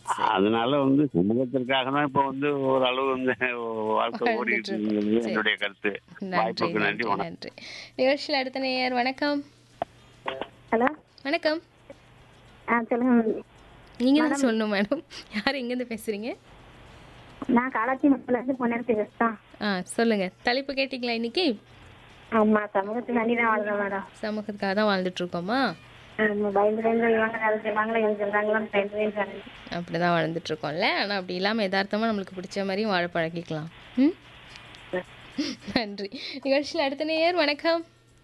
அதனால வந்து சமூகத்திற்காக தான் இப்ப வந்து ஒரு அளவு வந்து வாழ்க்கை ஓடி வாழ்ந்துட்டு இருக்கோம். இருக்குங்கிறது சரி. என்னுடைய கருத்து நன்றி வாய்ப்புக்கு நன்றி நன்றி வணக்கம் நன்றி நிகழ்ச்சியில் அடுத்த நேயர் வணக்கம் ஹலோ வணக்கம் ஆ சொல்லுங்க நீங்க தான் சொல்லணும் மேடம் யார் எங்கேருந்து பேசுறீங்க நான் காலாச்சி மக்கள்லேருந்து பொன்னரசி பேசுகிறேன் ஆ சொல்லுங்க தலைப்பு கேட்டிங்களா இன்னைக்கு ஆமா சமூகத்துக்கு நன்றி தான் வாழ்றேன் மேடம் சமூகத்துக்காக தான் வாழ்ந்துட்டு இருக்கோமா ஆமா, பயந்து பயந்து இவங்க அதை செய்வாங்களா இவங்க சொல்றாங்களான்னு பயந்து பயந்து வரேன். அப்படிதான் வாழ்ந்துட்டு இருக்கோம்ல ஆனால் அப்படி இல்லாமல் யதார்த்தமாக நம்மளுக்கு பிடிச்ச மாதிரியும் வாழ பழகிக்கலாம் ம் நன்றி நிகழ்ச்சியில் அடுத்த நேயர் வணக்கம்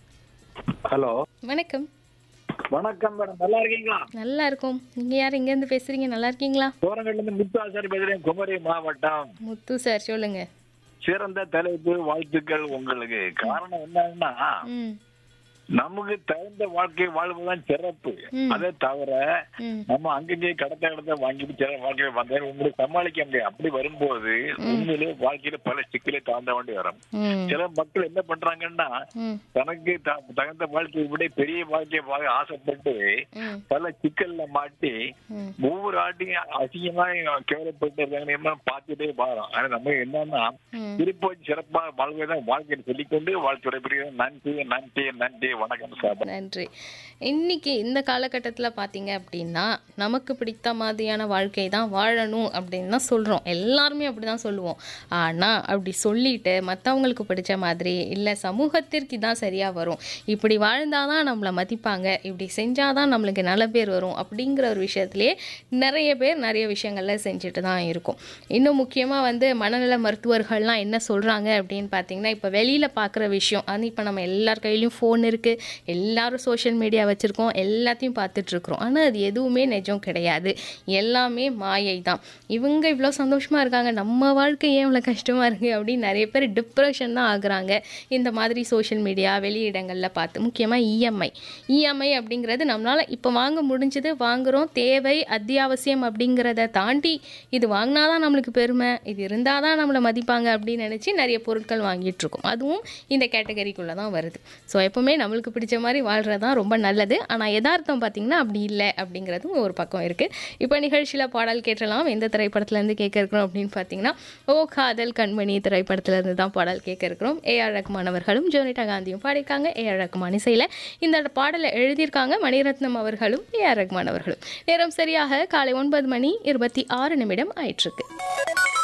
ஹலோ வணக்கம் வணக்கம் மேடம் நல்லா இருக்கீங்களா நல்லா இருக்கும் நீங்க யார் எங்கேருந்து பேசுறீங்க நல்லா இருக்கீங்களா தோரங்கள்ல இருந்து முத்து ஆசாரி பேசுறேன் குமரி மாவட்டம் முத்து சார் சொல்லுங்க சிறந்த தலைப்பு வாழ்த்துக்கள் உங்களுக்கு காரணம் என்னன்னா ம் நமக்கு தகுந்த வாழ்க்கை வாழ்வதுதான் சிறப்பு ம். அதை தவிர ம் நம்ம அங்கங்கே கடத்த கடத்த வாங்கிட்டு சில வாழ்க்கையில வந்தேன் உங்களுக்கு சமாளிக்க முடியும் அப்படி வரும்போது உண்மையிலே வாழ்க்கையில பல சிக்கலை தாண்ட வேண்டி வரும் ம் சில மக்கள் என்ன பண்றாங்கன்னா ம் தனக்கு த- தகுந்த வாழ்க்கையை விட பெரிய வாழ்க்கையை வாழ ஆசைப்பட்டு ம் பல சிக்கல்ல மாட்டி ம் ஒவ்வொரு ஆட்டையும் அசிங்கமா கேவலப்பட்டு இருக்காங்க பார்த்துட்டே வரோம் ஆனா நம்ம என்னன்னா ம் திருப்பி சிறப்பா வாழ்க்கைதான் வாழ்க்கையை சொல்லிக்கொண்டு வாழ்த்துறை பிரிவு நன்றி நன்றி நன்றி வணக்கம் சார் நன்றி இன்னைக்கு இந்த காலகட்டத்தில் பார்த்தீங்க அப்படின்னா நமக்கு பிடித்த மாதிரியான வாழ்க்கை தான் வாழணும் அப்படின்னு தான் சொல்கிறோம் எல்லாருமே அப்படி தான் சொல்லுவோம் ஆனால் அப்படி சொல்லிட்டு மற்றவங்களுக்கு பிடிச்ச மாதிரி இல்லை சமூகத்திற்கு தான் சரியாக வரும் இப்படி வாழ்ந்தால் தான் நம்மளை மதிப்பாங்க இப்படி செஞ்சால் தான் நம்மளுக்கு நல்ல பேர் வரும் அப்படிங்கிற ஒரு விஷயத்துலேயே நிறைய பேர் நிறைய விஷயங்கள்ல செஞ்சுட்டு தான் இருக்கும் இன்னும் முக்கியமாக வந்து மனநல மருத்துவர்கள்லாம் என்ன சொல்கிறாங்க அப்படின்னு பார்த்தீங்கன்னா இப்போ வெளியில் பார்க்குற விஷயம் அது இப்போ நம்ம எல்லார் கையிலையும் ஃபோன் இருக்குது எல்லாரும் சோஷியல் மீடியா வச்சுருக்கோம் எல்லாத்தையும் பார்த்துட்ருக்குறோம் ஆனால் அது எதுவுமே நிஜம் கிடையாது எல்லாமே மாயை தான் இவங்க இவ்வளோ சந்தோஷமாக இருக்காங்க நம்ம வாழ்க்கை ஏன் இவ்வளோ கஷ்டமாக இருக்குது அப்படின்னு நிறைய பேர் டிப்ரெஷன் தான் ஆகுறாங்க இந்த மாதிரி சோஷியல் மீடியா வெளியிடங்களில் பார்த்து முக்கியமாக இஎம்ஐ இஎம்ஐ அப்படிங்கிறது நம்மளால் இப்போ வாங்க முடிஞ்சது வாங்குகிறோம் தேவை அத்தியாவசியம் அப்படிங்கிறத தாண்டி இது வாங்கினா தான் நம்மளுக்கு பெருமை இது இருந்தால் தான் நம்மளை மதிப்பாங்க அப்படின்னு நினச்சி நிறைய பொருட்கள் வாங்கிட்டு இருக்கோம் அதுவும் இந்த கேட்டகரிக்குள்ளே தான் வருது ஸோ எப்போவுமே நம்மளுக்கு பிடிச்ச மாதிரி வாழ்கிறது தான் ரொம்ப நல்லது ஆனால் யதார்த்தம் பார்த்திங்கன்னா அப்படி இல்லை அப்படிங்கிறதும் ஒரு பக்கம் இருக்குது இப்போ நிகழ்ச்சியில் பாடல் கேட்டலாம் எந்த திரைப்படத்துலேருந்து கேட்க இருக்கிறோம் அப்படின்னு பார்த்தீங்கன்னா ஓ காதல் கண்மணி திரைப்படத்துலேருந்து தான் பாடல் கேட்க இருக்கிறோம் ஏஆர் ரகுமான் அவர்களும் ஜோனிட்டா காந்தியும் பாடியிருக்காங்க ஏஆர் ரகுமான் இசையில் இந்த பாடலை எழுதியிருக்காங்க மணிரத்னம் அவர்களும் ஏஆர் ரகுமான் அவர்களும் நேரம் சரியாக காலை ஒன்பது மணி இருபத்தி ஆறு நிமிடம் ஆயிட்டிருக்கு